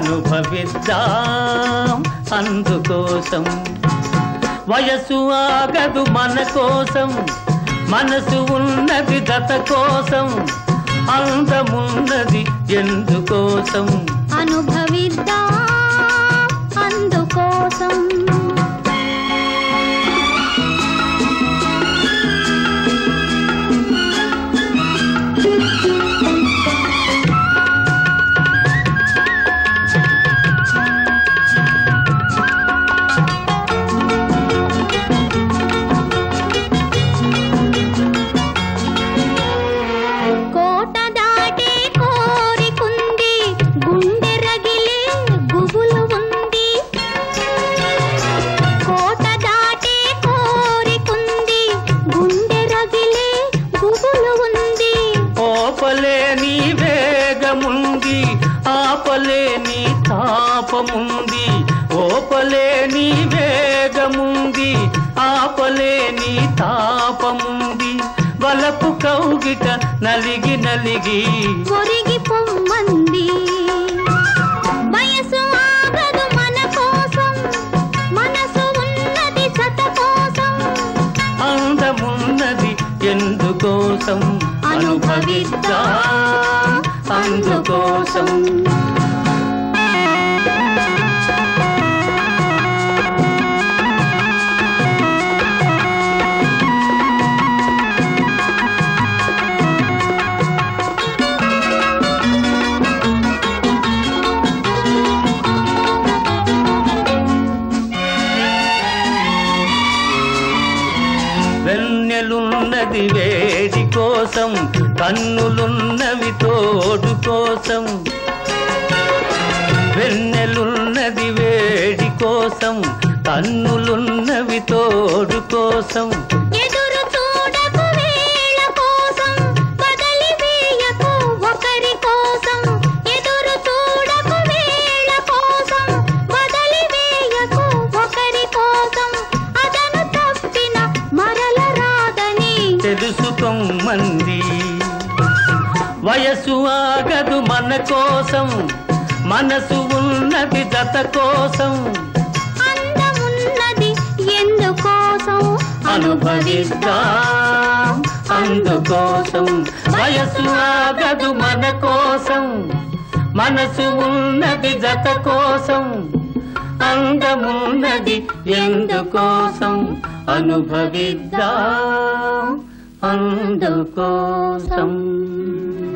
అనుభవిద్దాం అందుకోసం వయసు ఆగదు మన కోసం మనసు ఉన్నది గత కోసం అందమున్నది ఎందుకోసం అనుభవిద్దాం అందుకోసం కోట దాటే కోరికుంది గుండె రగిలే గుబులు ఉంది కోట దాటే కోరికుంది గుండె రగిలే గుబులు ఉంది ఓపలేని వేగముంది ఆపలేని తాపముంది ఓపలేని వేగముంది ఆపలేని తాపముంది వలపు కౌగిట నలిగి నలిగి ఒరిగి పొమ్మంది వయసు ఆగదు మన కోసం మనసు ఉన్నది సత కోసం అందమున్నది ఎందుకోసం అనుభవిద్దా అందుకోసం వెన్నెలున్నది వేడి కోసం కన్నులున్నవి తోడు కోసం వెన్నెలున్నది వేడి కోసం కన్నులున్నవి తోడు కోసం ఎదురు చూడకు వేళ కోసం బదలి వేయకు ఒకరి కోసం ఎదురు చూడకు వేళ కోసం బదలి వేయకు ఒకరి కోసం అదను తప్పిన మరల రాదని తెలుసుకోమంది వయసు ఆగదు మన కోసం మనసు ఉన్నది జత కోసం అందమున్నది ఎందుకోసం అనుభవిద్దాం అందుకోసం వయసు ఆగదు మన కోసం మనసు ఉన్నది జత కోసం అందమున్నది ఎందుకోసం అనుభవిద్దాం అందుకోసం